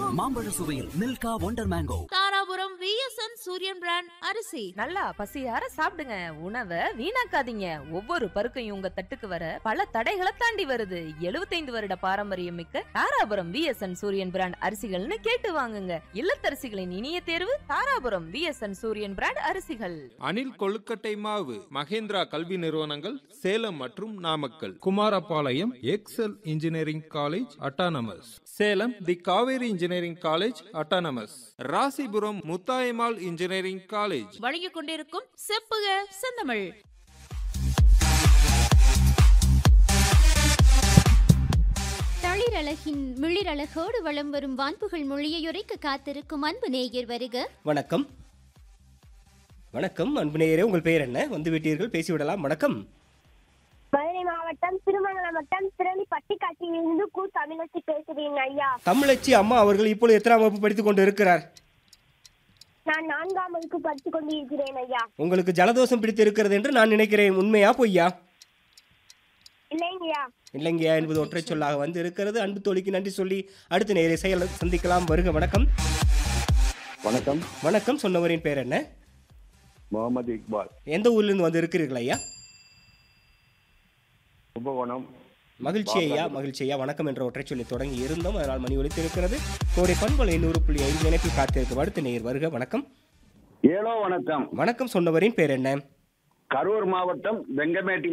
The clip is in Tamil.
மாம்பழ சுவையில் Milka wonder mango Dharapuram VSN Suriyan brand அரிசி நல்லா பசியார சாப்பிடுங்க உணவை வீணாக்காதீங்க ஒவ்வொரு பருக்கையும் உங்க தட்டுக்கு வர பல தடைகளை தாண்டி வருது 75 வருட பாரம்பரியம் மிக்க தாராபுரம் விஎஸ்என் சூரியன் பிராண்ட் அரிசிகள்னு கேட்டு வாங்குங்க இல்லத்தரசிகளின் இனிய தேர்வு தாராபுரம் விஎஸ்என் சூரியன் பிராண்ட் அரிசிகள் அணில் கொழுக்கட்டை மாவு மகேந்திரா கல்வி நிறுவனங்கள் சேலம் மற்றும் Namakkal Kumarapalayam Excel engineering college autonomous Salem the Kaveri engineering college autonomous Rasipuram Muthayammal engineering college வழங்கிக் கொண்டிருக்கும் செப்புக செந்தமிழ் தளிரழகின் மிளிரழகோடு வலம் வரும் வான்புகள் மொழியையுரைக்க காத்திருக்கும் அன்பு நேயர் வருக வணக்கம் வணக்கம் அன்பு நேயரே உங்கள் பெயர் என்ன வந்து விட்டீர்கள் பேசிவிடலாம் வணக்கம் மதுரை மாவட்டம் திருமங்கலம் வட்டம் திரளி பட்டிக்காட்டிலிருந்து கு தமிழச்சி பேசுறேன் ஐயா தமிழச்சி அம்மா அவர்கள் இப்பொழுது எத்தனாம் வகுப்பு படித்துக் கொண்டு இருக்கிறார் நான் நான்காம் வகுப்பு படித்துக் கொண்டு இருக்கிறேன் ஐயா உங்களுக்கு ஜலதோஷம் பிடித்து இருக்கிறது என்று நான் நினைக்கிறேன் உண்மையா பொய்யா இல்லைங்கய்யா இல்லைங்கய்யா என்பது ஒற்றை சொல்லாக வந்து இருக்கிறது அன்பு தோழிக்கு நன்றி சொல்லி அடுத்த நேரை செயல் சந்திக்கலாம் வருக வணக்கம் வணக்கம் வணக்கம் சொன்னவரின் பேர் என்ன முகமது இக்பால் எந்த ஊர்லேருந்து வந்து இருக்கிறீர்கள் ஐயா கும்பகோணம் மகிழ்ச்சி ஐயா மகிழ்ச்சி ஐயா வணக்கம் என்ற ஒற்றை சொல்லி தொடங்கி இருந்தோம் அதனால் மணி ஒலித்து இருக்கிறது கோடை பண்பலை நூறு புள்ளி ஐந்து இணைப்பில் காத்திருக்கும் அடுத்த நேர் வருக வணக்கம் ஏழோ வணக்கம் வணக்கம் சொன்னவரின் பேர் என்ன கரூர் மாவட்டம் வெங்கமேட்டி